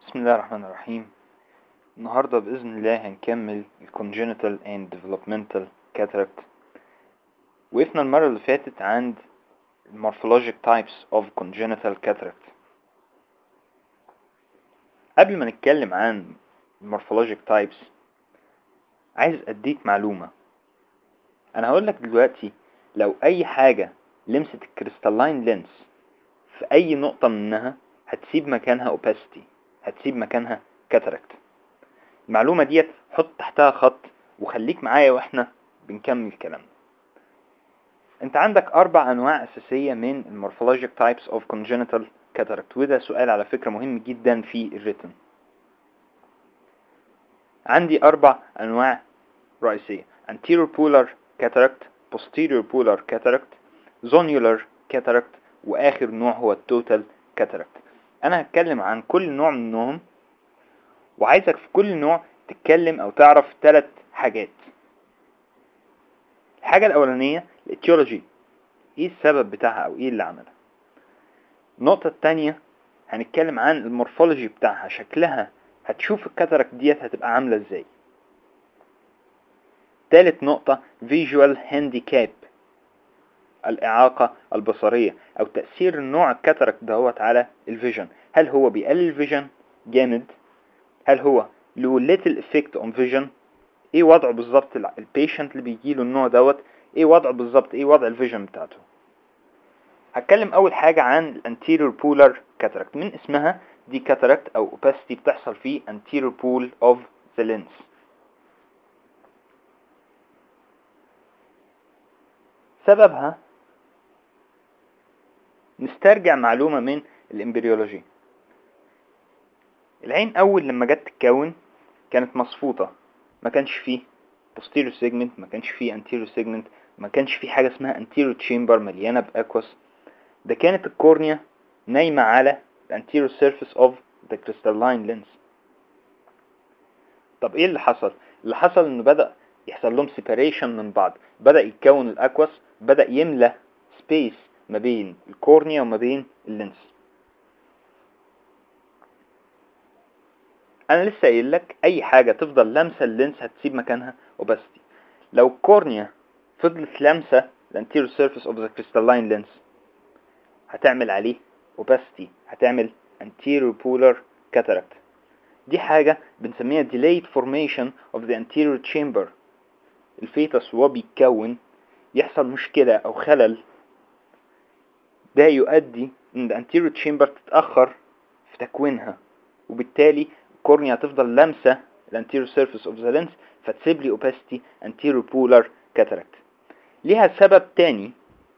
بسم الله الرحمن الرحيم النهاردة بإذن الله هنكمل ال congenital and developmental cataract وقفنا المرة اللي فاتت عند morphologic types of congenital cataract قبل ما نتكلم عن morphologic types عايز أديك معلومة أنا هقولك دلوقتي لو أي حاجة لمست الكريستالين لينس في أي نقطة منها هتسيب مكانها opacity هتسيب مكانها كاتاراكت المعلومة ديت حط تحتها خط وخليك معايا واحنا بنكمل كلامنا انت عندك اربع انواع اساسية من المورفولوجيك تايبس اوف congenital cataract وده سؤال على فكرة مهم جدا في الريتن عندي اربع انواع رئيسية anterior polar cataract posterior polar cataract zonular cataract واخر نوع هو التوتال cataract انا هتكلم عن كل نوع منهم وعايزك في كل نوع تتكلم او تعرف ثلاث حاجات الحاجة الاولانية الاتيولوجي ايه السبب بتاعها او ايه اللي عملها النقطة التانية هنتكلم عن المورفولوجي بتاعها شكلها هتشوف الكاتاراكت ديت هتبقى عاملة ازاي تالت نقطة visual handicap الإعاقة البصرية أو تأثير نوع الكاتاراكت دهوت على الفيجن هل هو بيقلل الفيجن جامد هل هو له little effect on vision ايه وضعه بالظبط البيشنت اللي بيجيله النوع دوت ايه وضعه بالظبط ايه وضع الفيجن بتاعته هتكلم اول حاجة عن الانتيريور بولار كاتاراكت من اسمها دي كاتاراكت او opacity بتحصل في anterior pool of the lens سببها نسترجع معلومة من الامبريولوجي العين اول لما جت تتكون كانت مصفوطة ما كانش فيه posterior segment ما كانش فيه anterior segment ما كانش فيه حاجة اسمها anterior chamber مليانة باكوس ده كانت الكورنيا نايمة على anterior surface of the crystalline lens طب ايه اللي حصل اللي حصل انه بدأ يحصل لهم separation من بعض بدأ يتكون الاكوس بدأ يملى سبيس ما بين الكورنيا وما بين اللينس انا لسه قايل لك اي حاجه تفضل لامسه اللينس هتسيب مكانها اوباستي لو الكورنيا فضلت لامسه الانتيريور سيرفيس اوف ذا كريستالين لينس هتعمل عليه اوباستي هتعمل anterior polar cataract دي حاجه بنسميها delayed formation of the anterior chamber الفيتس وهو بيتكون يحصل مشكله او خلل ده يؤدي ان الانتيريور تشامبر تتأخر في تكوينها وبالتالي الكورنيا هتفضل لامسة الانتيريور سيرفيس اوف ذا لينس فتسيب لي اوباسيتي انتيريور بولار كاتاراكت ليها سبب تاني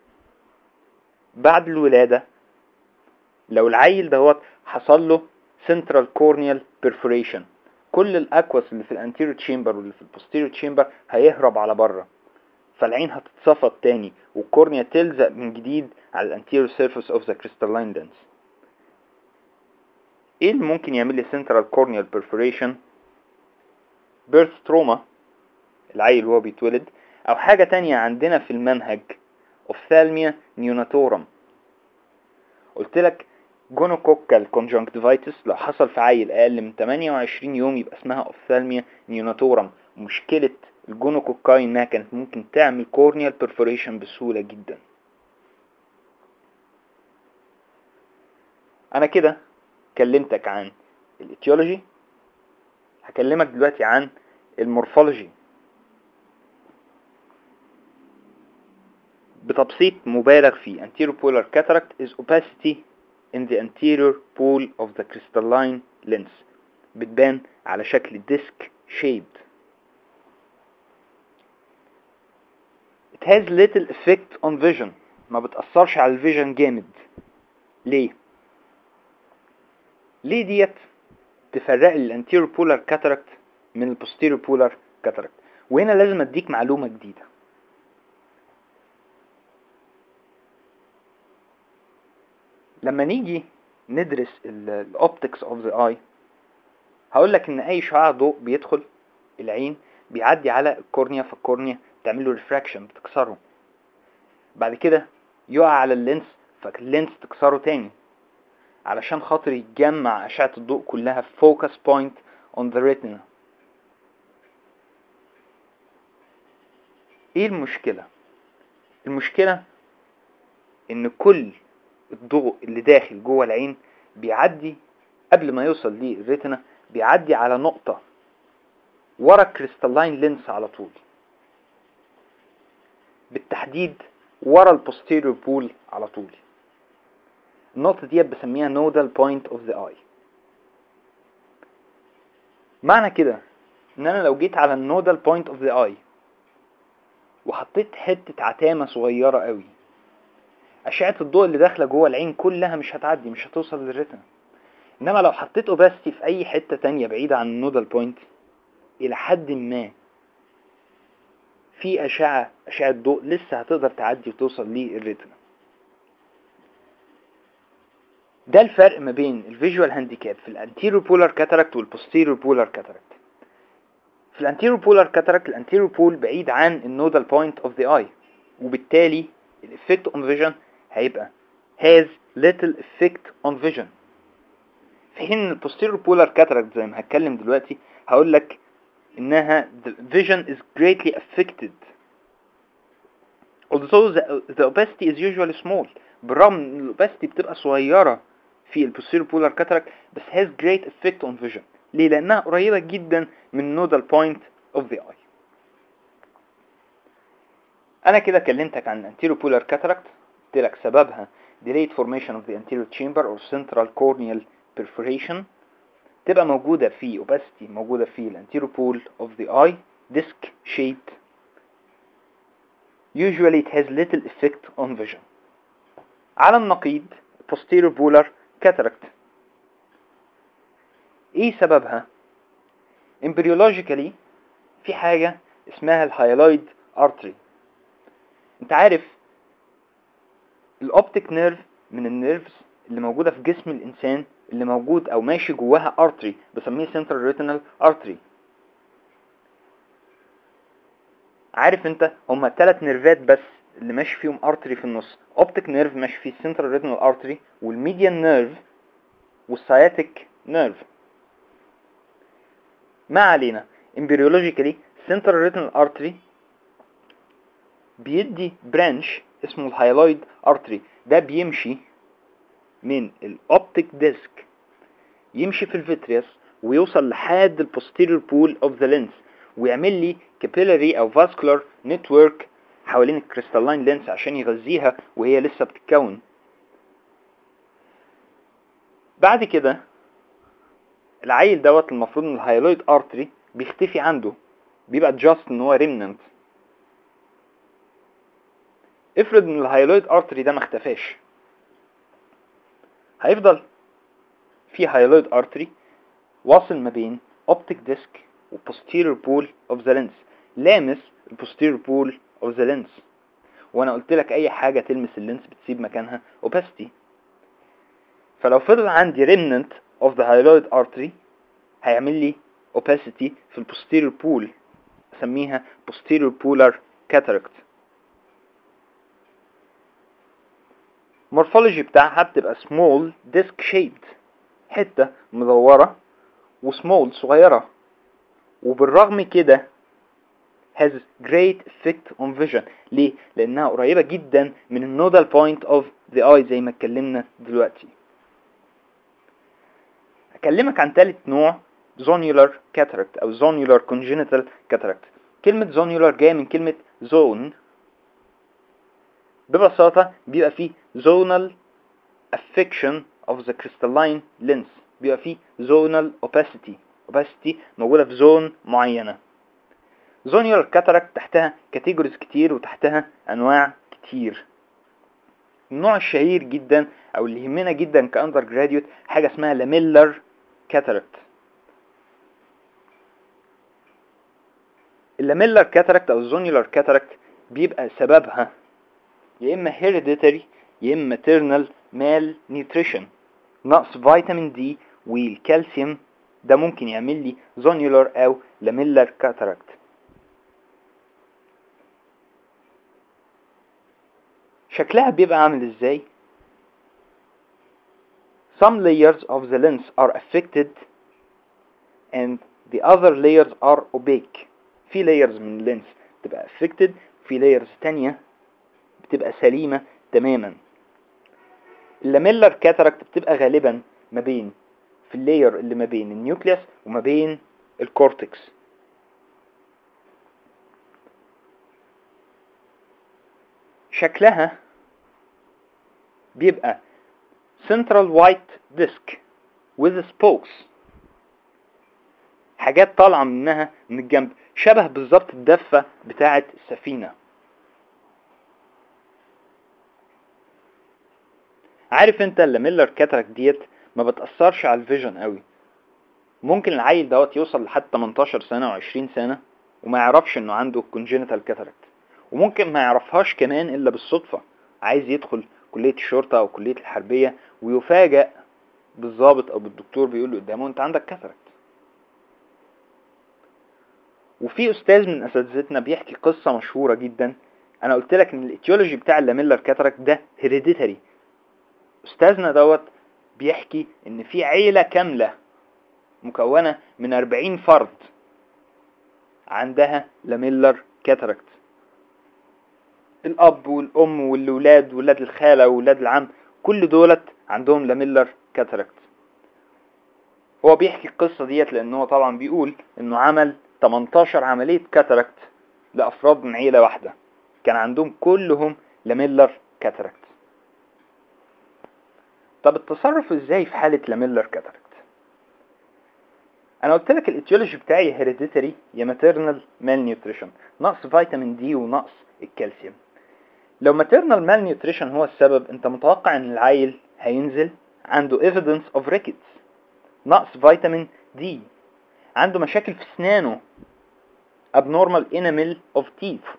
بعد الولادة لو العيل دوت حصل له سنترال كورنيال بيرفوريشن كل الاكوس اللي في الانتيريور تشامبر واللي في البوستيريور تشامبر هيهرب على بره فالعين هتتصفط تاني والكورنيا تلزق من جديد على الانتيريور سيرفيس اوف ذا كريستالين لينس ايه اللي ممكن يعمل لي سنترال كورنيال بيرفوريشن بيرث تروما العيل وهو بيتولد او حاجة تانية عندنا في المنهج اوفثالميا نيوناتورم قلت لك جونوكوكال كونجنكتيفايتس لو حصل في عيل اقل من 28 يوم يبقى اسمها اوفثالميا نيوناتورم مشكلة الجونوكوكاي انها كانت ممكن تعمل كورنيال بيرفوريشن بسهولة جدا انا كده كلمتك عن الاتيولوجي هكلمك دلوقتي عن المورفولوجي بتبسيط مبالغ فيه anterior polar cataract is opacity in the anterior pool of the crystalline lens بتبان على شكل disc shaped it has little effect on vision ما بتأثرش على الفيجن جامد ليه ليه ديت تفرق لي الانتيريور بولار كاتاراكت من البوستيريور بولار كاتاراكت وهنا لازم اديك معلومه جديده لما نيجي ندرس الاوبتكس اوف ذا اي هقول لك ان اي شعاع ضوء بيدخل العين بيعدي على الكورنيا فالكورنيا تعمل له ريفراكشن بتكسره بعد كده يقع على اللينس فاللينس تكسره تاني علشان خاطر يجمع اشعة الضوء كلها في focus point on the retina ايه المشكلة المشكلة ان كل الضوء اللي داخل جوه العين بيعدي قبل ما يوصل للريتنا بيعدي على نقطة ورا الكريستالين لينس على طول بالتحديد ورا البوستيريور بول على طول النقطة دي بسميها nodal point of the eye معنى كده ان انا لو جيت على النودال بوينت اوف ذا اي وحطيت حتة عتامة صغيرة قوي أشعة الضوء اللي داخلة جوه العين كلها مش هتعدي مش هتوصل للريتنا إنما لو حطيت أوباستي في أي حتة تانية بعيدة عن النودال بوينت إلى حد ما في أشعة أشعة ضوء لسه هتقدر تعدي وتوصل للريتنا ده الفرق ما بين الفيجوال هانديكاب في الانتيريور بولار كاتاراكت والبوستيريور بولار كاتاراكت في الانتيريور بولار كاتاراكت الانتيريور بول بعيد عن النودال بوينت اوف ذا اي وبالتالي الافكت اون فيجن هيبقى has little effect on vision في حين ان البوستيريور بولار كاتاراكت زي ما هتكلم دلوقتي هقول لك انها the vision is greatly affected although the, the opacity is usually small بالرغم ان الاوباستي بتبقى صغيرة في البوستيريور بولار كاتاراكت بس has great effect on vision ليه لانها قريبة جدا من nodal point of the eye انا كده كلمتك عن anterior polar cataract قلت لك سببها delayed formation of the anterior chamber or central corneal perforation تبقى موجودة في opacity موجودة في ال anterior pole of the eye disc shaped usually it has little effect on vision على النقيض posterior polar cataract ايه سببها embryologically في حاجة اسمها الهايلايد artery انت عارف الاوبتيك نيرف من النيرفز اللي موجودة في جسم الانسان اللي موجود او ماشي جواها artery بسميه central retinal artery عارف انت هما ثلاث نيرفات بس اللي ماشي فيهم artery في النص اوبتيك نيرف ماشي فيه central retinal artery والميديان نيرف والسياتيك نيرف ما علينا embryologically central retinal artery بيدي برانش اسمه الهايلايد ارتري ده بيمشي من الاوبتيك ديسك يمشي في الفيتريوس ويوصل لحد البوستيريور بول اوف ذا لينس ويعمل لي كابيلاري او فاسكولار نتورك حوالين الكريستالين لينس عشان يغذيها وهي لسه بتتكون بعد كده العيل دوت المفروض ان الهايلايد ارتري بيختفي عنده بيبقى جاست ان هو ريمننت افرض ان الهايلايد ارتري ده ما اختفاش هيفضل في هايلايد ارتري واصل ما بين اوبتيك ديسك وبوستيريور بول اوف ذا لينس لامس البوستيريور بول اوف ذا لينس وانا قلت لك اي حاجه تلمس اللينس بتسيب مكانها opacity فلو فضل عندي remnant of the hyaloid artery هيعمل لي opacity في البوستيريور بول اسميها posterior polar cataract المورفولوجي بتاعها بتبقى small disc shaped حتة مدورة وسمول صغيرة وبالرغم كده has great effect on vision ليه؟ لأنها قريبة جدا من النودال point of the eye زي ما اتكلمنا دلوقتي أكلمك عن ثالث نوع zonular cataract أو zonular congenital cataract كلمة zonular جاية من كلمة zone ببساطة بيبقى فيه zonal affection of the crystalline lens بيبقى فيه zonal opacity opacity موجودة في زون معينة زونيال كاتاراكت تحتها كاتيجوريز كتير وتحتها انواع كتير النوع الشهير جدا او اللي يهمنا جدا كاندر جراديوت حاجه اسمها لاميلر كاتاراكت اللاميلر كاتاراكت او الزونيولار كاتاراكت بيبقى سببها يا اما هيريديتري يا اما maternal malnutrition نقص فيتامين دي والكالسيوم ده ممكن يعمل لي زونيولار او لاميلر كاتاراكت شكلها بيبقى عامل ازاي some layers of the lens are affected and the other layers are opaque في layers من اللينس بتبقى affected في layers تانية بتبقى سليمة تماما اللاميلر كاتاراكت بتبقى غالبا ما بين في اللاير اللي ما بين النيوكليوس وما بين الكورتكس شكلها بيبقى central white disk with spokes حاجات طالعة منها من الجنب شبه بالظبط الدفة بتاعة السفينة عارف انت اللاميلر كاتراك ديت ما بتأثرش على الفيجن قوي ممكن العيل دوت يوصل لحد 18 سنة و20 سنة وما يعرفش انه عنده congenital cataract وممكن ما يعرفهاش كمان الا بالصدفة عايز يدخل كلية الشرطة او كلية الحربية ويفاجأ بالضابط او بالدكتور بيقول له قدامه انت عندك كاتراكت وفي استاذ من اساتذتنا بيحكي قصة مشهورة جدا انا قلت لك ان الاتيولوجي بتاع اللاميلر كاتراكت ده هيريديتري استاذنا دوت بيحكي ان في عيلة كاملة مكونة من 40 فرد عندها لاميلر كاتراكت الاب والام والولاد ولاد الخالة وولاد العم كل دولت عندهم لاميلر كاتراكت هو بيحكي القصة ديت لان هو طبعا بيقول انه عمل 18 عملية كاتراكت لافراد من عيلة واحدة كان عندهم كلهم لاميلر كاتراكت طب التصرف ازاي في حالة لاميلر كاتراكت انا قلت لك الاتيولوجي بتاعي هيريديتري يا ماتيرنال مال نيوتريشن نقص فيتامين دي ونقص الكالسيوم لو ماتيرنال مال نيوتريشن هو السبب انت متوقع ان العيل هينزل عنده evidence of rickets نقص فيتامين دي عنده مشاكل في اسنانه abnormal enamel of teeth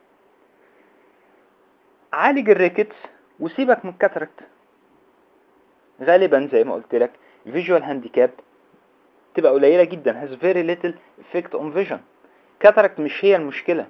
عالج الريكتس وسيبك من الكاتراكت غالبا زي ما قلت لك visual handicap تبقى قليلة جدا has very little effect on vision كاتراكت مش هي المشكلة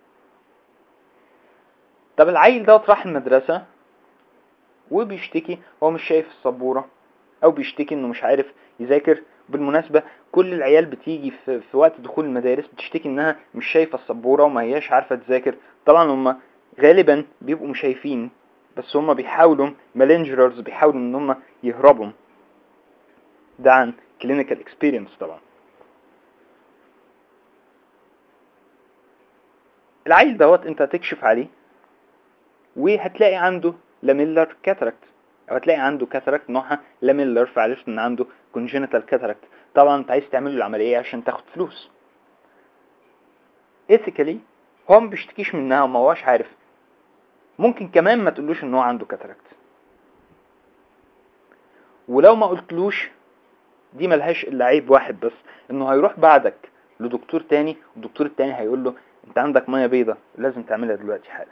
طب العيل دوت راح المدرسة وبيشتكي هو مش شايف السبورة او بيشتكي انه مش عارف يذاكر بالمناسبة كل العيال بتيجي في, في وقت دخول المدارس بتشتكي انها مش شايفة السبورة وما هياش عارفة تذاكر طبعا هم غالبا بيبقوا مش شايفين بس هم بيحاولوا مالنجرز بيحاولوا ان هم يهربوا ده عن clinical experience طبعا العيل دوت انت هتكشف عليه وهتلاقي عنده لاميلر كاتراكت او هتلاقي عنده كاتراكت نوعها لاميلر فعرفت ان عنده congenital كاتراكت طبعا انت عايز تعمل له العمليه عشان تاخد فلوس ethically هو ما بيشتكيش منها وما هوش عارف ممكن كمان ما تقولوش ان هو عنده كاتراكت ولو ما قلتلوش دي ملهاش الا عيب واحد بس انه هيروح بعدك لدكتور تاني والدكتور التاني هيقول له انت عندك ميه بيضة لازم تعملها دلوقتي حالا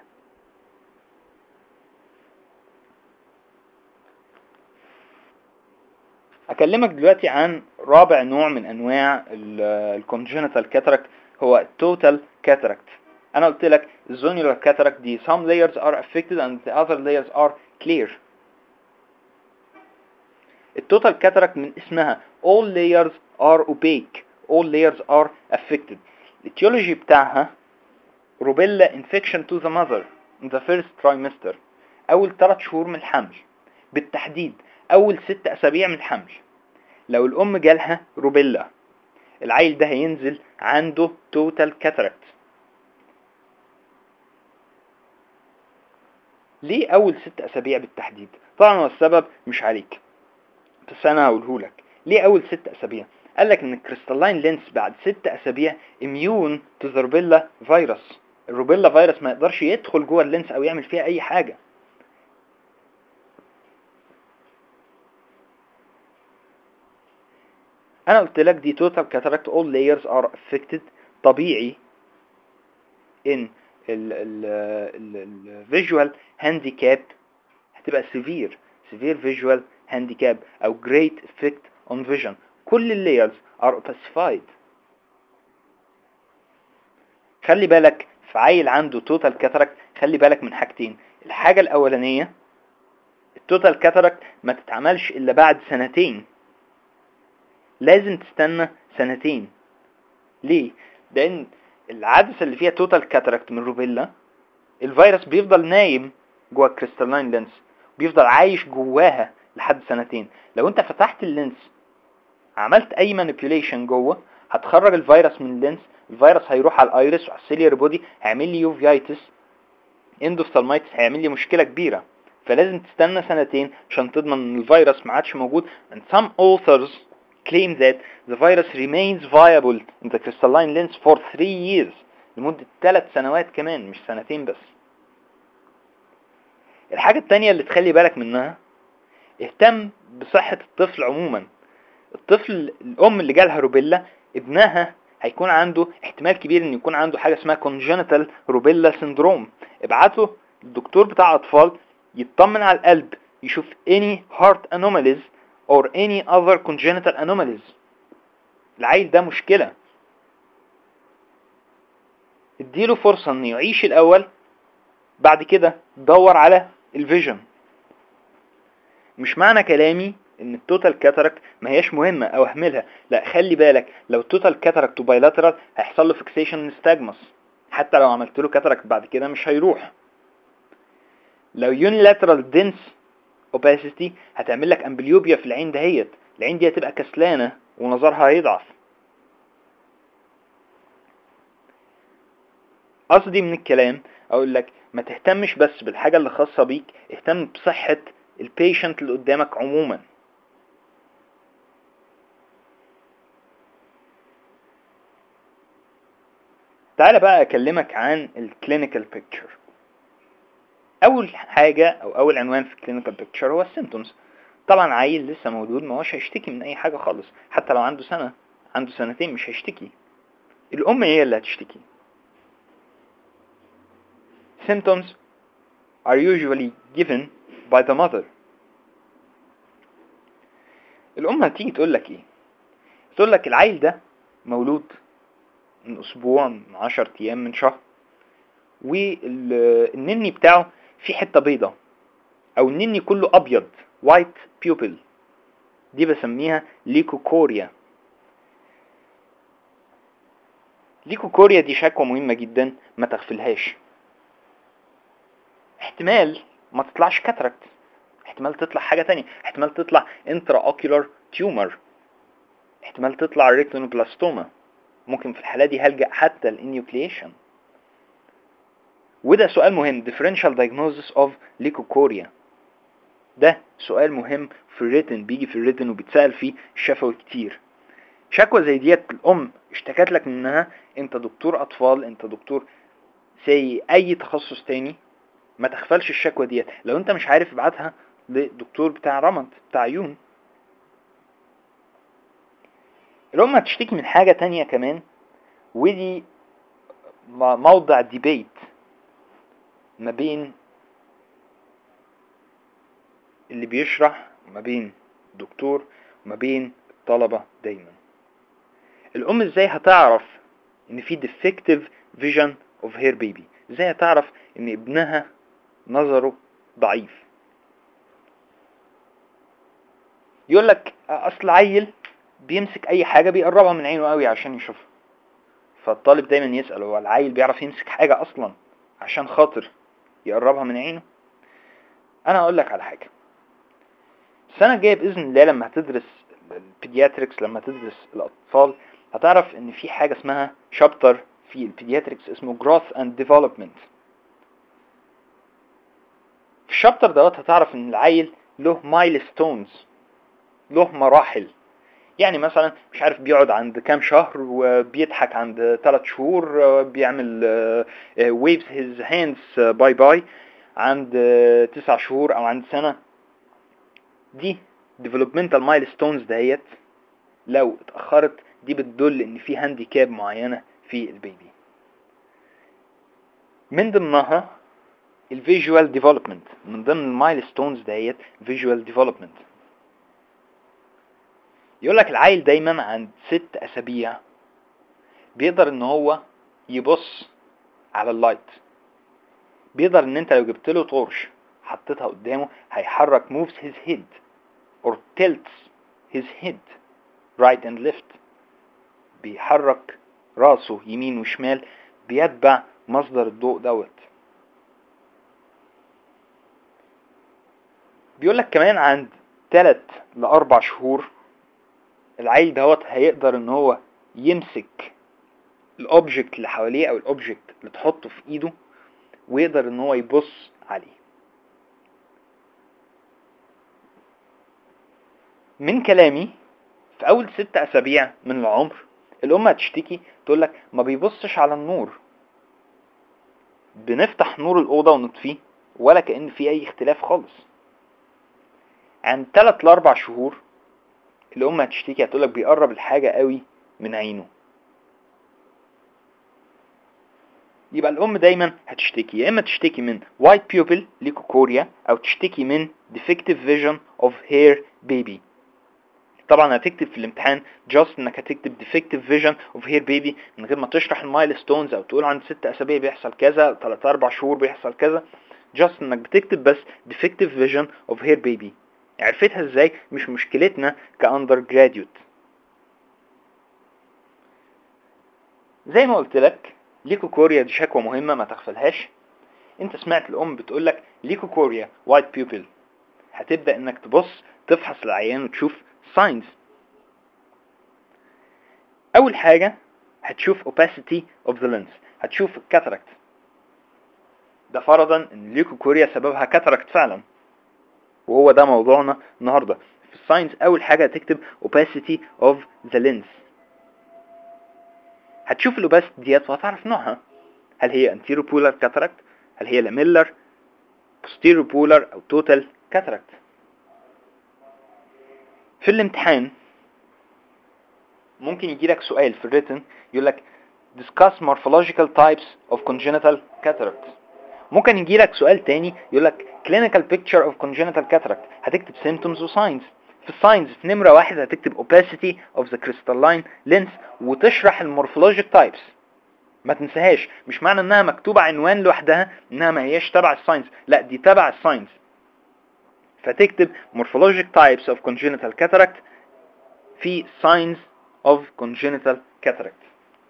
اكلمك دلوقتي عن رابع نوع من انواع الكونجنتال كاتراكت هو التوتال كاتراكت انا قلت لك الزونيولار كاتراكت دي some layers are affected and the other layers are clear التوتال كاتراكت من اسمها all layers are opaque all layers are affected الاتيولوجي بتاعها روبيلا infection to the mother in the first trimester اول 3 شهور من الحمل بالتحديد اول 6 اسابيع من الحمل لو الام جالها روبيلا العيل ده هينزل عنده توتال كاتراكت ليه اول ست اسابيع بالتحديد طبعا هو السبب مش عليك بس انا هقوله لك ليه اول ست اسابيع قال لك ان الكريستالين لينس بعد ست اسابيع اميون تو ذا روبيلا فيروس الروبيلا فيروس ما يقدرش يدخل جوه اللينس او يعمل فيها اي حاجه انا قلت لك دي توتال كاتاراكت all layers are affected طبيعي ان الفيجوال هانديكاب هتبقى severe severe visual handicap او great effect on vision كل اللايرز are opacified خلي بالك في عيل عنده توتال كاتاراكت خلي بالك من حاجتين الحاجة الأولانية التوتال كاتاراكت ما تتعملش الا بعد سنتين لازم تستنى سنتين ليه لان العدسة اللي فيها توتال كاتاراكت من روبيلا الفيروس بيفضل نايم جوه الكريستالين لينس بيفضل عايش جواها لحد سنتين لو انت فتحت اللينس عملت اي مانيبيوليشن جوه هتخرج الفيروس من اللينس الفيروس هيروح على الايرس وعلى السيلير بودي هيعمل لي يوفيايتس اندوفتالمايتس هيعمل لي مشكله كبيره فلازم تستنى سنتين عشان تضمن ان الفيروس ما عادش موجود and some authors claim that the virus remains viable in the crystalline lens for 3 years لمدة 3 سنوات كمان مش سنتين بس الحاجة التانية اللي تخلي بالك منها اهتم بصحة الطفل عموما الطفل الأم اللي جالها روبيلا ابنها هيكون عنده احتمال كبير ان يكون عنده حاجة اسمها congenital روبيلا syndrome ابعته الدكتور بتاع اطفال يطمن على القلب يشوف any heart anomalies or any other congenital anomalies العيل ده مشكلة اديله فرصة انه يعيش الاول بعد كده دور على الفيجن مش معنى كلامي ان التوتال كاتاراكت ما هياش مهمة او اهملها لا خلي بالك لو التوتال كاتاراكت وبايلاترال هيحصل له فيكسيشن نستاجمس حتى لو عملت له كاتاراكت بعد كده مش هيروح لو يونيلاترال دنس اوباسيتي هتعمل لك امبليوبيا في العين دهيت العين دي هتبقى كسلانة ونظرها هيضعف قصدي من الكلام اقول لك ما تهتمش بس بالحاجة اللي خاصة بيك اهتم بصحة البيشنت اللي قدامك عموما تعالى بقى اكلمك عن الكلينيكال بيكتشر اول حاجة او اول عنوان في الكلينيكال بيكتشر هو السيمتومز طبعا عيل لسه مولود ما هوش هيشتكي من اي حاجة خالص حتى لو عنده سنة عنده سنتين مش هيشتكي الام هي اللي هتشتكي symptoms are usually given by the mother الأم هتيجي تقول لك إيه؟ تقول لك العيل ده مولود من أسبوع من عشر أيام من شهر والنني بتاعه فيه حتة بيضة أو النني كله أبيض white pupil دي بسميها ليكوكوريا ليكوكوريا دي شكوى مهمة جدا ما تغفلهاش احتمال ما تطلعش كاتراكت احتمال تطلع حاجة تانية احتمال تطلع انترا اوكيولار تيومر احتمال تطلع ريتينوبلاستوما ممكن في الحالة دي هلجأ حتى الانيوكليشن وده سؤال مهم differential diagnosis of leukocoria ده سؤال مهم في الريتن بيجي في الريتن وبيتسأل فيه الشفوي كتير شكوى زي ديت الأم اشتكت لك منها انت دكتور أطفال انت دكتور سي أي تخصص تاني ما تغفلش الشكوى ديت لو انت مش عارف ابعتها للدكتور بتاع رمد بتاع عيون الأم هتشتكي من حاجة تانية كمان ودي موضع ديبيت ما بين اللي بيشرح ما بين دكتور وما بين الطلبة دايما الأم ازاي هتعرف ان في defective vision of her baby ازاي هتعرف ان ابنها نظره ضعيف يقول لك اصل عيل بيمسك اي حاجة بيقربها من عينه قوي عشان يشوفها فالطالب دايما يسأل هو العيل بيعرف يمسك حاجة اصلا عشان خاطر يقربها من عينه انا اقول لك على حاجة السنة الجاية بإذن الله لما هتدرس البيدياتريكس لما تدرس الأطفال هتعرف إن في حاجة اسمها شابتر في البيدياتريكس اسمه growth and development في الشابتر دوت هتعرف إن العيل له مايلستونز له مراحل يعني مثلا مش عارف بيقعد عند كام شهر وبيضحك عند ثلاث شهور بيعمل waves his hands باي باي عند تسع شهور او عند سنة دي developmental milestones دهيت لو اتأخرت دي بتدل ان في هانديكاب معينة في البيبي من ضمنها الفيجوال ديفلوبمنت من ضمن المايلستونز دهيت فيجوال ديفلوبمنت يقول لك العيل دايما عند ست اسابيع بيقدر ان هو يبص على اللايت بيقدر ان انت لو جبت له طرش حطيتها قدامه هيحرك moves his head or tilts his head right and left بيحرك راسه يمين وشمال بيتبع مصدر الضوء دوت بيقول لك كمان عند 3 لأربع شهور العيل دوت هيقدر ان هو يمسك الاوبجكت اللي حواليه او الاوبجكت اللي تحطه في ايده ويقدر ان هو يبص عليه من كلامي في اول ست اسابيع من العمر الام هتشتكي تقول لك ما بيبصش على النور بنفتح نور الاوضه ونطفيه ولا كان في اي اختلاف خالص عند 3 ل 4 شهور الام هتشتكي هتقول لك بيقرب الحاجه قوي من عينه يبقى الام دايما هتشتكي يا اما تشتكي من white pupil ليكوكوريا او تشتكي من defective vision of hair baby طبعا هتكتب في الامتحان just انك هتكتب defective vision of hair baby من غير ما تشرح المايلستونز او تقول عند ست اسابيع بيحصل كذا 3 4 شهور بيحصل كذا just انك بتكتب بس defective vision of hair baby عرفتها ازاي مش مشكلتنا كاندر جراديوت زي ما قلت لك ليكوكوريا دي شكوى مهمة ما تغفلهاش انت سمعت الام بتقول لك ليكوكوريا وايت بيوبل هتبدأ انك تبص تفحص العيان وتشوف ساينز اول حاجة هتشوف opacity of the lens هتشوف الكاتراكت ده فرضا ان الليكوكوريا سببها كاتراكت فعلا وهو ده موضوعنا النهاردة في الساينس اول حاجة هتكتب opacity of the lens هتشوف الاوباسيتي ديت وهتعرف نوعها هل هي anterior polar cataract هل هي lamillar posterior polar او total cataract في الامتحان ممكن يجيلك سؤال في الريتن يقول لك discuss morphological types of congenital cataract ممكن يجيلك سؤال تاني يقول لك clinical picture of congenital cataract هتكتب symptoms و signs في الساينز في نمرة واحد هتكتب opacity of the crystalline lens وتشرح المورفولوجيك تايبس ما تنساهاش مش معنى انها مكتوبة عنوان لوحدها انها ما هياش تبع الساينس لا دي تبع الساينس فتكتب morphologic types of congenital cataract في signs of congenital cataract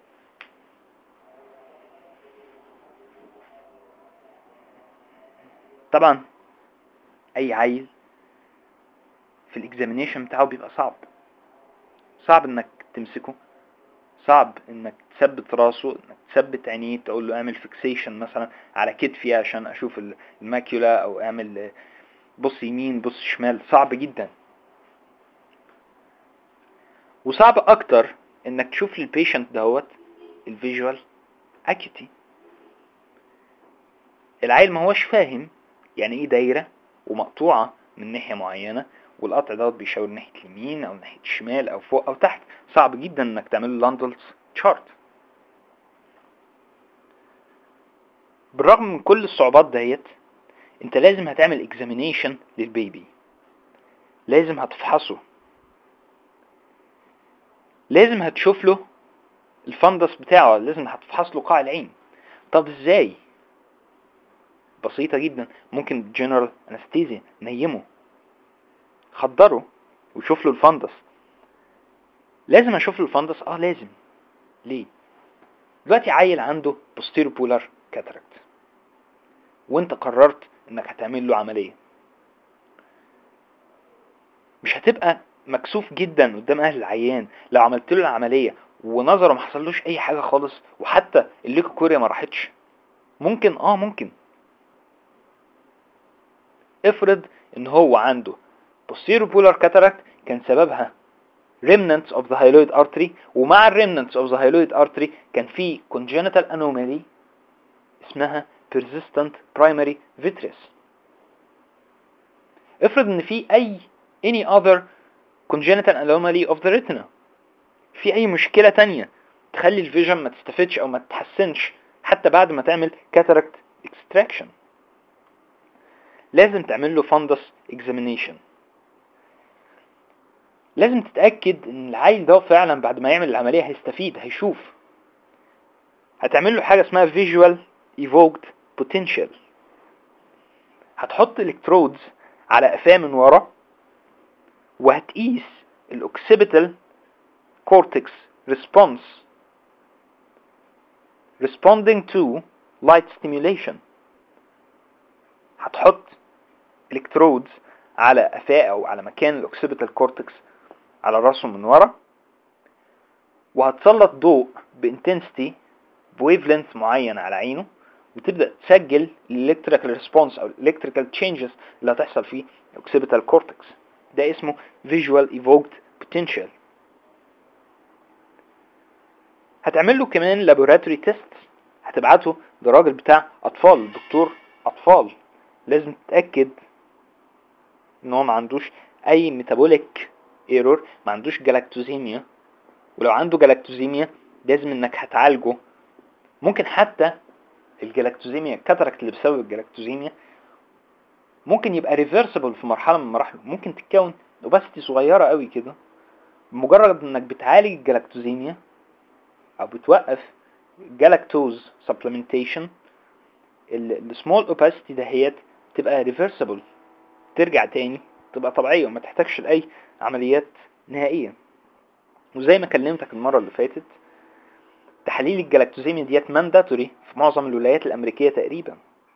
طبعا اي عيل في الاكزامينيشن بتاعه بيبقى صعب صعب انك تمسكه صعب انك تثبت راسه انك تثبت عينيه تقول له اعمل فيكسيشن مثلا على كتفي عشان اشوف الماكيولا او اعمل بص يمين بص شمال صعب جدا وصعب اكتر انك تشوف للبيشنت دوت الفيجوال اكيوتي العيل ما هوش فاهم يعني ايه دايرة ومقطوعة من ناحية معينة والقطع دوت بيشاور ناحية اليمين او ناحية الشمال او فوق او تحت صعب جدا انك تعمل لاندلز تشارت بالرغم من كل الصعوبات ديت انت لازم هتعمل اكزامينيشن للبيبي لازم هتفحصه لازم هتشوف له الفندس بتاعه لازم هتفحص له قاع العين طب ازاي بسيطة جدا ممكن جنرال انستيزيا نيمه خدره وشوف له الفندس لازم اشوف له الفندس اه لازم ليه دلوقتي عيل عنده posterior polar cataract وانت قررت انك هتعمل له عملية مش هتبقى مكسوف جدا قدام اهل العيان لو عملت له العملية ونظره ما حصلوش اي حاجة خالص وحتى الليكوكوريا ما راحتش ممكن اه ممكن افرض ان هو عنده posterior polar cataract كان سببها remnants of the hyaloid artery ومع remnants of the hyaloid artery كان في congenital anomaly اسمها persistent primary vitreous افرض ان في اي any other congenital anomaly of the retina في اي مشكلة تانية تخلي الفيجن ما تستفدش او ما تتحسنش حتى بعد ما تعمل cataract extraction لازم تعمل له fundus examination لازم تتأكد ان العيل ده فعلا بعد ما يعمل العملية هيستفيد هيشوف هتعمل له حاجة اسمها visual evoked potential هتحط الكترودز على قفاه من ورا وهتقيس الاوكسيبيتال كورتكس ريسبونس responding to light stimulation هتحط الكترودز على قفاه او على مكان الاوكسيبيتال كورتكس على راسه من ورا وهتسلط ضوء بانتنسيتي بويف لينث معين على عينه وتبدا تسجل الالكتريكال ريسبونس او الالكتريكال تشينجز اللي هتحصل في الاوكسيبيتال كورتكس ده اسمه visual evoked potential هتعمل له كمان لابوراتوري تيست هتبعته لراجل بتاع اطفال دكتور اطفال لازم تتاكد ان هو ما عندوش اي ميتابوليك ايرور ما عندوش جلاكتوزيميا ولو عنده جلاكتوزيميا لازم انك هتعالجه ممكن حتى الجلاكتوزيميا الكاتاراكت اللي بسبب الجلاكتوزيميا ممكن يبقى ريفرسبل في مرحله من مراحله ممكن تتكون اوباسيتي صغيره قوي كده بمجرد انك بتعالج الجلاكتوزيميا او بتوقف جلاكتوز سبلمنتيشن السمول اوباسيتي دهيت تبقى ريفرسبل ترجع تاني تبقى طبيعيه وما تحتاجش لاي عمليات نهائيه وزي ما كلمتك المره اللي فاتت تحاليل الجلاكتوزيميا ديت مانداتوري في معظم الولايات الامريكيه تقريبا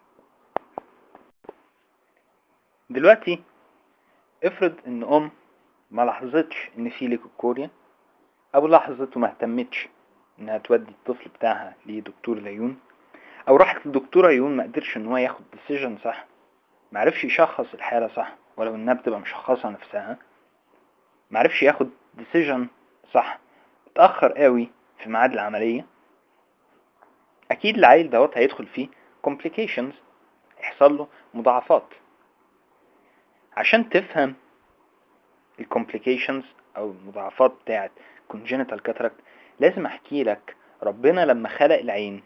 دلوقتي افرض ان ام ما لاحظتش ان في ليكوكوريا او لاحظت وما اهتمتش انها تودي الطفل بتاعها لدكتور العيون او راحت لدكتور عيون ما قدرش ان هو ياخد ديسيجن صح ما عرفش يشخص الحالة صح ولو انها بتبقى مشخصة نفسها ما عرفش ياخد ديسيجن صح اتأخر قوي في ميعاد العملية اكيد العيل دوت هيدخل فيه complications يحصل له مضاعفات عشان تفهم الكومبليكيشنز او المضاعفات بتاعت congenital cataract لازم احكي لك ربنا لما خلق العين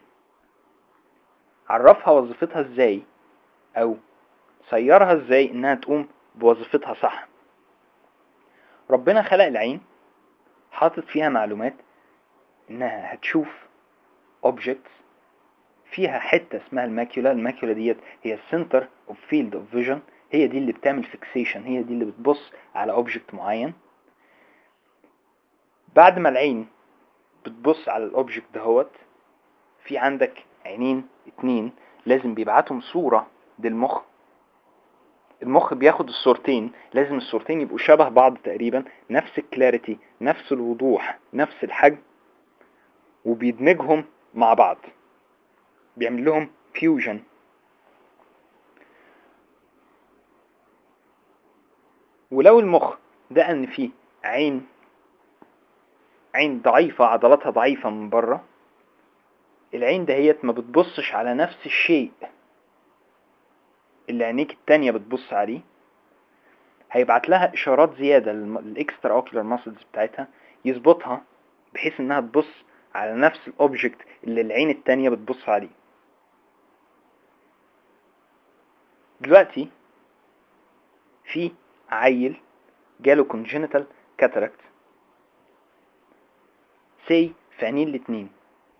عرفها وظيفتها ازاي او سيرها ازاي انها تقوم بوظيفتها صح ربنا خلق العين حاطط فيها معلومات انها هتشوف objects فيها حتة اسمها الماكيولا الماكيولا ديت هي السنتر اوف فيلد اوف فيجن هي دي اللي بتعمل فيكسيشن هي دي اللي بتبص على اوبجكت معين بعد ما العين بتبص على الاوبجكت دهوت في عندك عينين اتنين لازم بيبعتهم صورة للمخ المخ بياخد الصورتين لازم الصورتين يبقوا شبه بعض تقريبا نفس الكلاريتي نفس الوضوح نفس الحجم وبيدمجهم مع بعض بيعمل لهم فيوجن ولو المخ لقى ان في عين عين ضعيفة عضلاتها ضعيفة من بره العين دهيت ما بتبصش على نفس الشيء اللي عينيك التانية بتبص عليه هيبعت لها اشارات زيادة للاكسترا اوكيولار ماسلز بتاعتها يظبطها بحيث انها تبص على نفس الاوبجكت اللي العين التانية بتبص عليه دلوقتي في عيل جاله congenital cataract سي في عينين الاتنين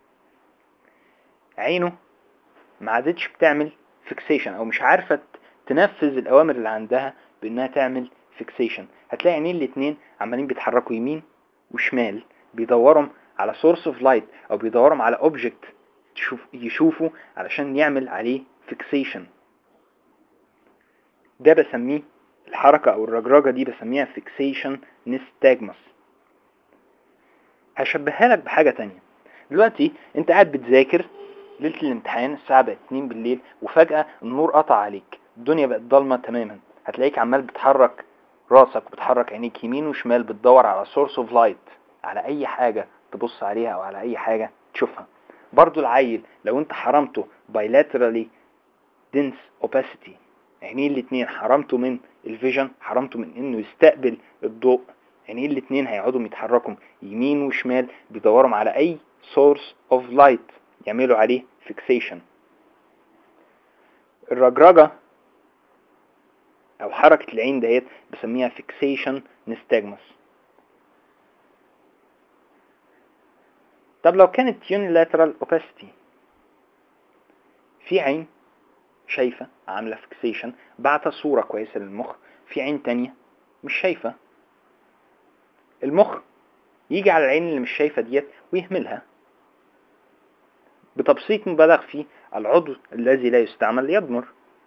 عينه ما عادتش بتعمل فيكسيشن او مش عارفة تنفذ الاوامر اللي عندها بانها تعمل فيكسيشن هتلاقي عينين الاتنين عمالين بيتحركوا يمين وشمال بيدورهم على سورس اوف لايت او بيدورهم على اوبجكت تشوف يشوفوا علشان يعمل عليه فيكسيشن ده بسميه الحركة او الرجرجة دي بسميها فيكسيشن نستاجمس هشبهها لك بحاجة تانية دلوقتي انت قاعد بتذاكر ليلة الامتحان الساعة بقت 2 بالليل وفجأة النور قطع عليك الدنيا بقت ضلمة تماما هتلاقيك عمال بتحرك راسك وبتحرك عينيك يمين وشمال بتدور على سورس اوف لايت على اي حاجة تبص عليها او على اي حاجة تشوفها برضو العيل لو انت حرمته bilaterally dense opacity عينيه الاتنين حرمته من الفيجن حرمته من انه يستقبل الضوء عينيه الاتنين هيقعدوا يتحركوا يمين وشمال بيدوروا على اي source of light يعملوا عليه fixation الرجرجة او حركة العين ديت بسميها fixation nystagmus طب لو كانت unilateral opacity في عين شايفة عاملة فيكسيشن بعت صورة كويسة للمخ في عين تانية مش شايفة المخ يجي على العين اللي مش شايفة ديت ويهملها بتبسيط مبالغ فيه العضو الذي لا يستعمل يضمر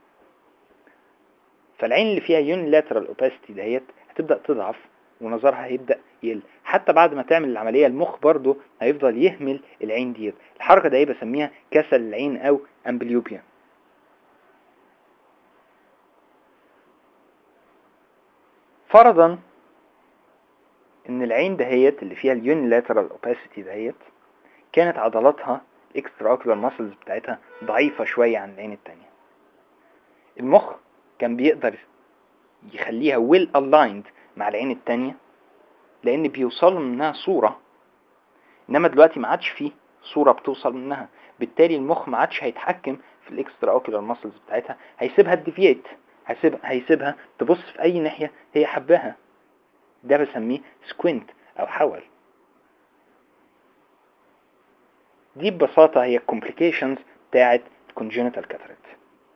فالعين اللي فيها unilateral opacity دهيت هتبدأ تضعف ونظرها هيبدأ يقل حتى بعد ما تعمل العملية المخ برضه هيفضل يهمل العين ديت الحركة دي بسميها كسل العين أو أمبليوبيا فرضا ان العين دهيت اللي فيها اليونيلاترال اوباسيتي دهيت كانت عضلاتها الاكسترا اوكولار ماسلز بتاعتها ضعيفة شوية عن العين التانية المخ كان بيقدر يخليها ويل الايند مع العين التانية لان بيوصل منها صورة انما دلوقتي ما عادش فيه صورة بتوصل منها بالتالي المخ ما عادش هيتحكم في الاكسترا اوكولار ماسلز بتاعتها هيسيبها تديفيت هيسيب هيسيبها تبص في اي ناحية هي حباها ده بسميه سكوينت او حول دي ببساطة هي الكومبليكيشنز بتاعت congenital cataract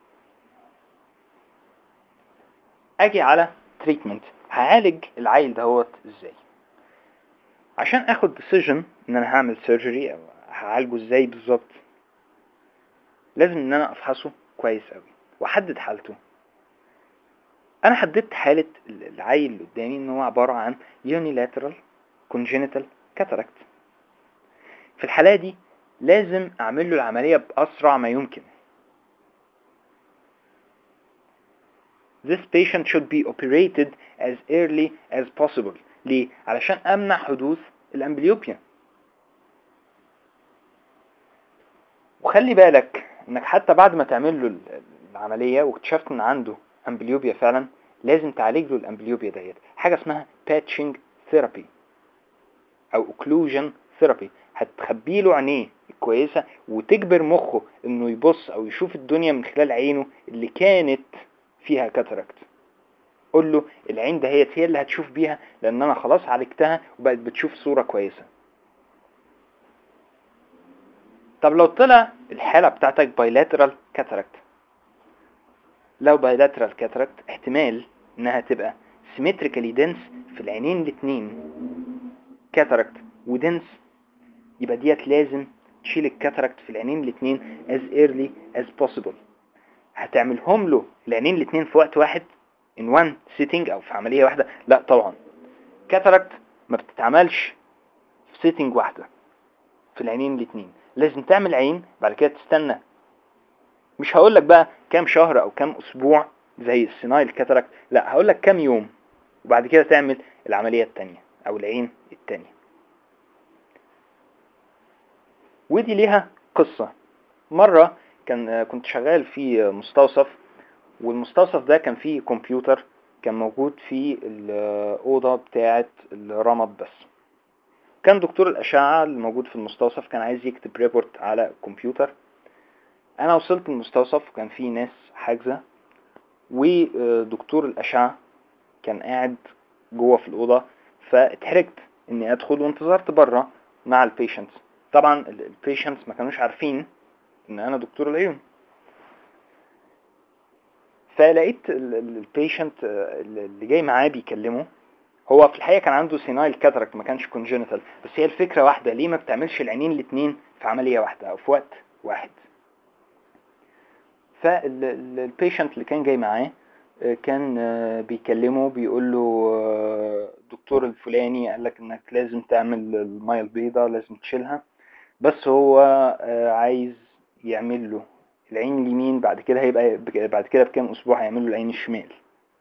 اجي على تريتمنت هعالج العيل دهوت ازاي عشان اخد ديسيجن ان انا هعمل سيرجري او هعالجه ازاي بالظبط لازم ان انا افحصه كويس قوي واحدد حالته انا حددت حالة العيل اللي قدامي ان هو عبارة عن unilateral congenital cataract في الحالة دي لازم اعمل له العملية باسرع ما يمكن This patient should be operated as early as possible ليه؟ علشان امنع حدوث الامبليوبيا وخلي بالك انك حتى بعد ما تعمل له العملية واكتشفت ان عنده امبليوبيا فعلا لازم تعالج له الامبليوبيا ديت حاجة اسمها باتشنج ثيرابي او اوكلوجن ثيرابي هتخبي له عينيه الكويسة وتجبر مخه انه يبص او يشوف الدنيا من خلال عينه اللي كانت فيها كاتاراكت قول له العين دهيت هي اللي هتشوف بيها لان انا خلاص عالجتها وبقت بتشوف صورة كويسة طب لو طلع الحالة بتاعتك بايلاترال كاتاراكت لو بايلاترال كاتاراكت احتمال انها تبقى سيمتريكالي دنس في العينين الاتنين كاتاراكت ودنس يبقى ديت لازم تشيل الكاتاراكت في العينين الاتنين as early as possible هتعملهم له العينين الاتنين في وقت واحد in one sitting او في عملية واحدة لا طبعا كاتاراكت ما بتتعملش في sitting واحدة في العينين الاتنين لازم تعمل عين بعد كده تستنى مش هقول لك بقى كام شهر او كام اسبوع زي السينايل كاتاراكت لا هقول لك كام يوم وبعد كده تعمل العملية التانية او العين التانية ودي ليها قصة مرة كان كنت شغال في مستوصف والمستوصف ده كان فيه كمبيوتر كان موجود في الأوضة بتاعة الرمد بس كان دكتور الأشعة اللي موجود في المستوصف كان عايز يكتب ريبورت على الكمبيوتر أنا وصلت المستوصف وكان فيه ناس حاجزة ودكتور الأشعة كان قاعد جوه في الأوضة فاتحرجت إني أدخل وانتظرت بره مع البيشنتس طبعا البيشنتس ما كانوش عارفين ان انا دكتور العيون فلقيت البيشنت اللي جاي معاه بيكلمه هو في الحقيقه كان عنده سينايل كاتراكت ما كانش كونجنتال بس هي الفكره واحده ليه ما بتعملش العينين الاثنين في عمليه واحده او في وقت واحد فالبيشنت اللي كان جاي معاه كان بيكلمه بيقول له الدكتور الفلاني قال لك انك لازم تعمل الميه البيضاء لازم تشيلها بس هو عايز يعمل له العين اليمين بعد كده هيبقى بعد كده بكام اسبوع هيعمل له العين الشمال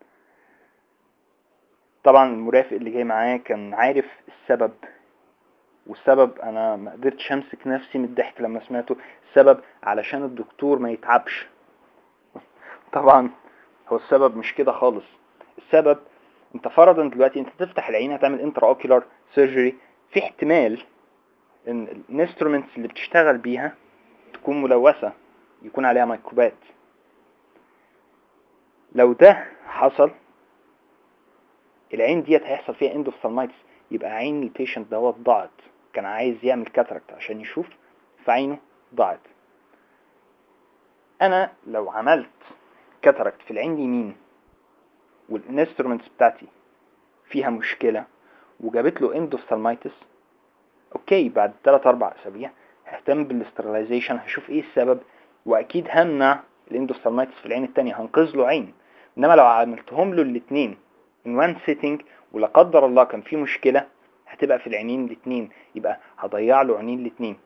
طبعا المرافق اللي جاي معاه كان عارف السبب والسبب انا ما قدرتش امسك نفسي من الضحك لما سمعته السبب علشان الدكتور ما يتعبش طبعا هو السبب مش كده خالص السبب انت فرضا دلوقتي انت تفتح العين هتعمل انترا اوكيولار سيرجري في احتمال ان الانسترومنتس اللي بتشتغل بيها تكون ملوثة يكون عليها ميكروبات لو ده حصل العين ديت هيحصل فيها اندوفتالمايتس يبقى عين البيشنت دوت ضاعت كان عايز يعمل كاتراكت عشان يشوف فعينه ضاعت انا لو عملت كاتاراكت في العين اليمين والانسترومنتس بتاعتي فيها مشكلة وجابت له اندوفتالمايتس اوكي بعد 3 4 اسابيع ههتم بالاسترلايزيشن هشوف ايه السبب واكيد همنع الاندوفتالمايتس في العين التانية هنقذ له عين انما لو عملتهم له الاثنين in one sitting ولا قدر الله كان في مشكلة هتبقى في العينين الاثنين يبقى هضيع له عينين الاثنين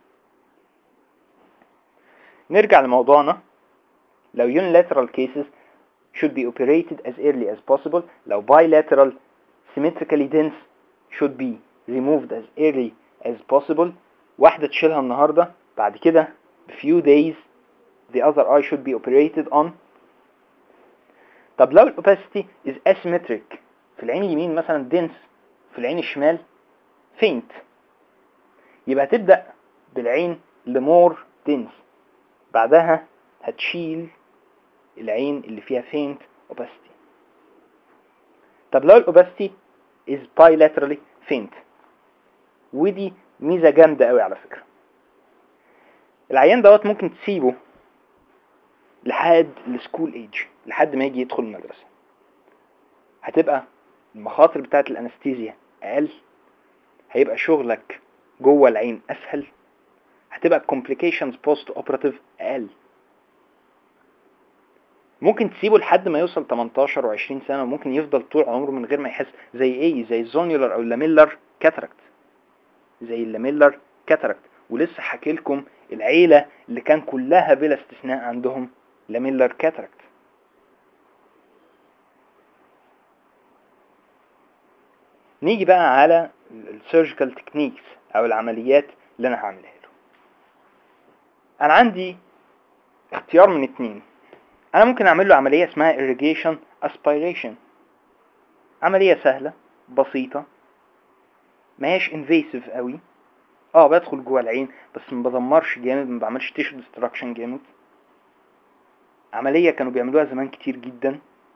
نرجع لموضوعنا لو unilateral cases should be operated as early as possible لو bilateral symmetrically dense should be removed as early as possible واحدة تشيلها النهاردة بعد كده a few days the other eye should be operated on طب لو الopacity is asymmetric في العين اليمين مثلا dense في العين الشمال faint يبقى هتبدأ بالعين اللي more dense بعدها هتشيل العين اللي فيها faint opacity طب لو الopacity is bilaterally faint ودي ميزة جامدة قوي على فكرة العيان دوت ممكن تسيبه لحد السكول ايج لحد ما يجي يدخل المدرسة هتبقى المخاطر بتاعت الانستيزيا اقل هيبقى شغلك جوه العين اسهل هتبقى complications post operative اقل ممكن تسيبه لحد ما يوصل 18 و20 سنة وممكن يفضل طول عمره من غير ما يحس زي ايه زي الزونيولر او اللاميلر كاتراكت زي اللاميلر كاتراكت ولسه حكي لكم العيلة اللي كان كلها بلا استثناء عندهم لاميلر كاتراكت نيجي بقى على السيرجيكال تكنيكس او العمليات اللي انا هعملها له انا عندي اختيار من اتنين انا ممكن اعمل له عملية اسمها irrigation aspiration عملية سهلة بسيطة ماهيش invasive قوي اه بدخل جوه العين بس ما بدمرش جامد ما بعملش تيشو ديستراكشن جامد عملية كانوا بيعملوها زمان كتير جدا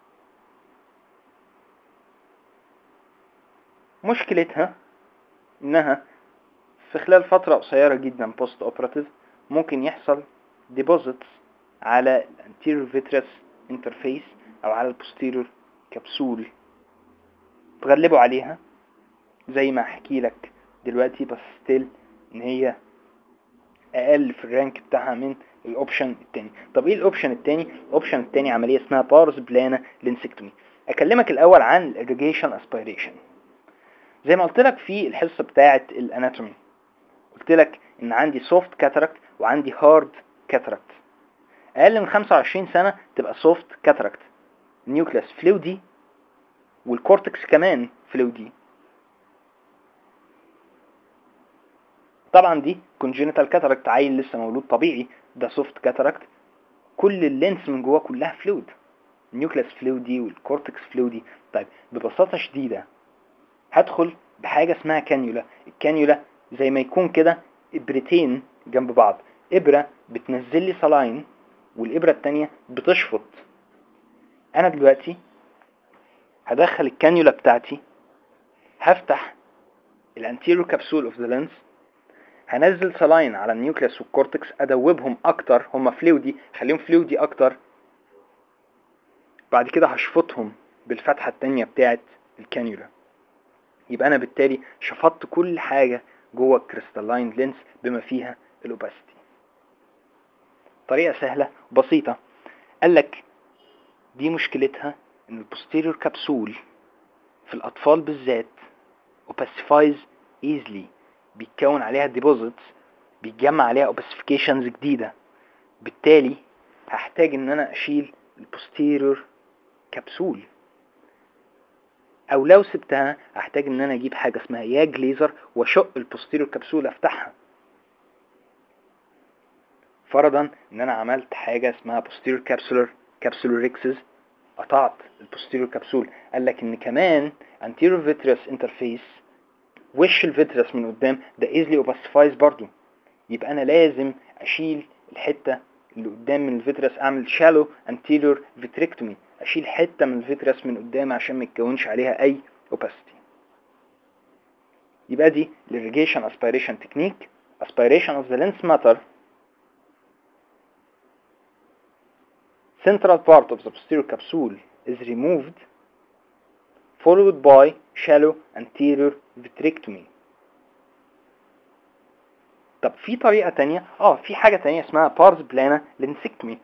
مشكلتها انها في خلال فترة قصيرة جدا بوست اوبراتيف ممكن يحصل deposits على الانتيريور فيترس انترفيس او على البوستيريور كبسول تغلبوا عليها زي ما احكي لك دلوقتي بس ستيل ان هي اقل في الرانك بتاعها من الاوبشن التاني طب ايه الاوبشن التاني الاوبشن التاني عمليه اسمها بارز بلانا لينسكتومي اكلمك الاول عن الاريجيشن اسبيريشن زي ما قلت لك في الحصه بتاعه الاناتومي قلت لك ان عندي سوفت كاتراكت وعندي هارد كاتراكت اقل من 25 سنه تبقى سوفت كاتراكت نيوكليس فلويدي والكورتكس كمان فلويدي طبعا دي كونجينيتال كاتاراكت عيل لسه مولود طبيعي ده سوفت كاتاراكت كل اللينس من جواه كلها فلويد النيوكليس فلويدي والكورتكس فلويدي طيب ببساطة شديدة هدخل بحاجة اسمها كانيولا الكانيولا زي ما يكون كده ابرتين جنب بعض ابرة بتنزل لي صلاين والابرة التانية بتشفط انا دلوقتي هدخل الكانيولا بتاعتي هفتح الانتيرو كابسول اوف ذا لينس هنزل سلاين على النيوكليس والكورتكس ادوبهم اكتر هم فلويدي خليهم فلويدي اكتر بعد كده هشفطهم بالفتحة التانية بتاعت الكانيولا يبقى انا بالتالي شفطت كل حاجة جوه الكريستالين لينس بما فيها الاوباسيتي طريقة سهلة بسيطة قالك دي مشكلتها ان البوستيريور كبسول في الاطفال بالذات opacifies easily بيتكون عليها ديبوزيتس بيتجمع عليها اوباسيفيكيشنز جديدة بالتالي هحتاج ان انا اشيل البوستيريور كبسول او لو سبتها هحتاج ان انا اجيب حاجة اسمها ياج ليزر واشق البوستيريور كبسول افتحها فرضا ان انا عملت حاجة اسمها posterior capsular capsulorhexis قطعت البوستيريور كبسول قال لك ان كمان anterior vitreous interface وش الفيترس من قدام ده easily opacifies برضو يبقى انا لازم اشيل الحتة اللي قدام من الفيترس اعمل shallow anterior vitrectomy اشيل حتة من الفيترس من قدام عشان ما يتكونش عليها اي opacity يبقى دي الirrigation aspiration technique aspiration of the lens matter central part of the posterior capsule is removed followed by shallow anterior vitrectomy طب في طريقة تانية اه في حاجة تانية اسمها بارز بلانا لينسكتومي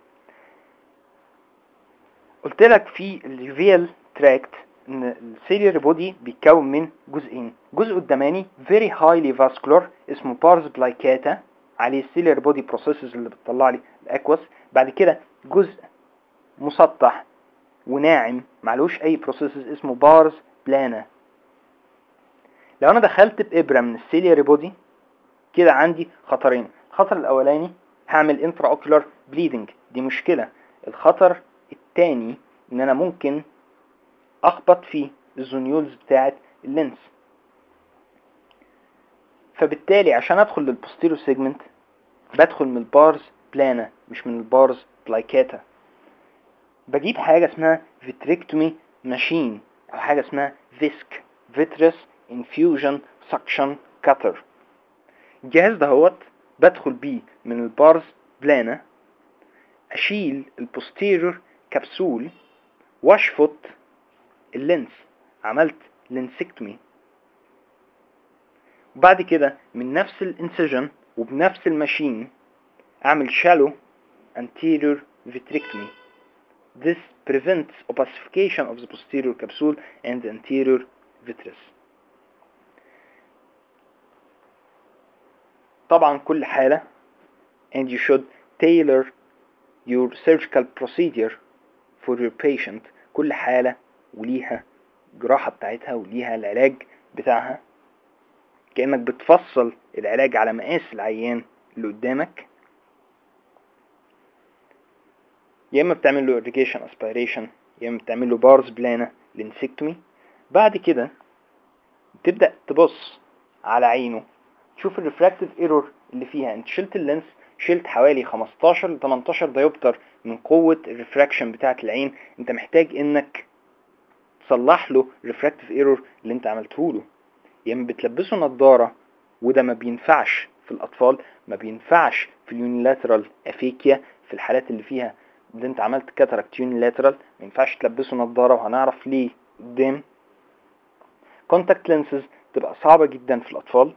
قلت لك في الريفيال تراكت ان السيلير بودي بيتكون من جزئين جزء قداماني very highly vascular اسمه بارز بلايكاتا عليه السيلير بودي بروسيسز اللي بتطلع لي الاكوس بعد كده جزء مسطح وناعم معلوش اي بروسيسز اسمه بارز بلانا لو انا دخلت بابره من السيلير بودي كده عندي خطرين الخطر الاولاني هعمل انترا اوكولار بليدنج دي مشكله الخطر التاني ان انا ممكن اخبط في الزونيولز بتاعه اللينس فبالتالي عشان ادخل للبوستيرو سيجمنت بدخل من البارز بلانا مش من البارز بلايكاتا بجيب حاجه اسمها فيتريكتومي ماشين او حاجه اسمها فيسك فيترس انفيوجن سكشن كاتر الجهاز دهوت بدخل بيه من البارز بلانا اشيل البوستيريور كبسول واشفط اللينس عملت لينسكتومي وبعد كده من نفس الانسجن وبنفس الماشين اعمل shallow anterior vitrectomy this prevents opacification of the posterior capsule and the anterior vitreous طبعا كل حالة and you should tailor your surgical procedure for your patient كل حالة وليها جراحة بتاعتها وليها العلاج بتاعها كأنك بتفصل العلاج على مقاس العيان اللي قدامك يا اما بتعمل له irrigation aspiration يا اما بتعمل له بارز بلانا لانسكتومي بعد كده تبدأ تبص على عينه تشوف الريفراكتيف ايرور اللي فيها انت شلت اللينس شلت حوالي 15 ل 18 ديوبتر من قوة الريفراكشن بتاعة العين انت محتاج انك تصلح له الريفراكتيف ايرور اللي انت عملته له يا اما بتلبسه نظارة وده ما بينفعش في الاطفال ما بينفعش في اليونيلاترال افيكيا في الحالات اللي فيها اللي انت عملت كاتاراكت يونيلاترال ما ينفعش تلبسه نظارة وهنعرف ليه قدام كونتاكت لينسز تبقى صعبة جدا في الاطفال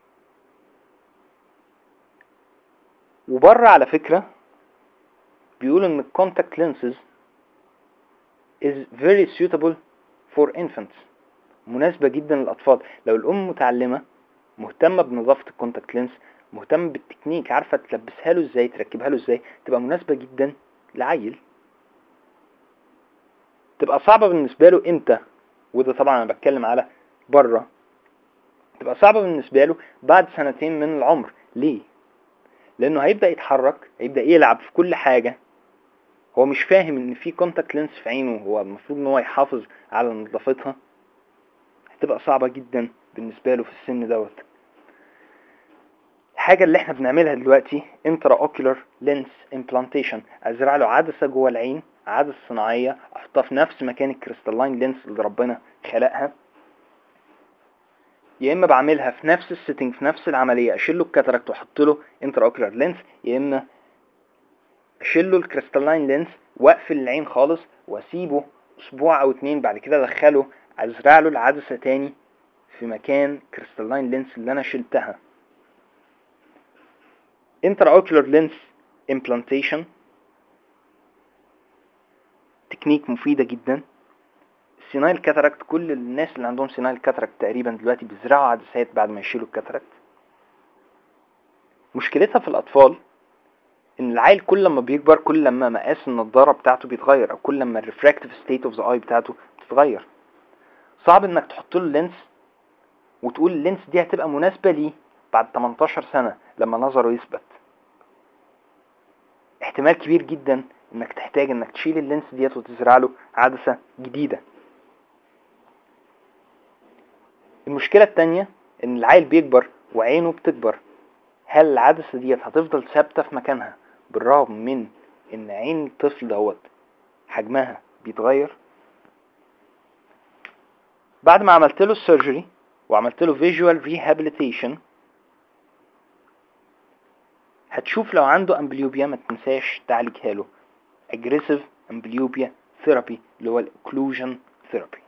وبره على فكرة بيقول ان الكونتاكت lenses is very suitable for infants مناسبة جدا للأطفال لو الأم متعلمة مهتمة بنظافة الكونتاكت لينس مهتمة بالتكنيك عارفة تلبسها له ازاي تركبها له ازاي تبقى مناسبة جدا لعيل تبقى صعبة بالنسبة له امتى وده طبعا انا بتكلم على بره تبقى صعبة بالنسبة له بعد سنتين من العمر ليه لانه هيبدأ يتحرك هيبدأ يلعب في كل حاجة هو مش فاهم ان في كونتاكت لينس في عينه هو المفروض ان هو يحافظ على نظافتها هتبقى صعبة جدا بالنسبة له في السن دوت الحاجة اللي احنا بنعملها دلوقتي انترا اوكيولار لينس امبلانتيشن ازرع له عدسة جوه العين عدسة صناعية احطها في نفس مكان الكريستالين لينس اللي ربنا خلقها يا اما بعملها في نفس السيتنج في نفس العملية اشيل له الكاتراكت واحط له انترا اوكيولار لينس يا اما اشيل له الكريستالين لينس واقفل العين خالص واسيبه اسبوع او اتنين بعد كده ادخله ازرع له العدسة تاني في مكان كريستالين لينس اللي انا شلتها انترا اوكيولار لينس امبلانتيشن تكنيك مفيدة جدا السينايل كاتاراكت كل الناس اللي عندهم سينايل كاتاراكت تقريبا دلوقتي بيزرعوا عدسات بعد ما يشيلوا الكاتاراكت مشكلتها في الاطفال ان العيل كل لما بيكبر كل لما مقاس النضاره بتاعته بيتغير او كل لما الريفراكتيف ستيت اوف ذا اي بتاعته بتتغير صعب انك تحط له لينس وتقول اللينس دي هتبقى مناسبه ليه بعد 18 سنه لما نظره يثبت احتمال كبير جدا انك تحتاج انك تشيل اللينس ديت وتزرع له عدسه جديده المشكله التانية ان العيل بيكبر وعينه بتكبر هل العدسه ديت هتفضل ثابته في مكانها بالرغم من ان عين الطفل دوت حجمها بيتغير بعد ما عملت له السيرجري وعملت له فيجوال ريهابيليتيشن هتشوف لو عنده امبليوبيا ما تنساش تعالجها له aggressive amblyopia ثيرابي اللي هو الاوكلوجن ثيرابي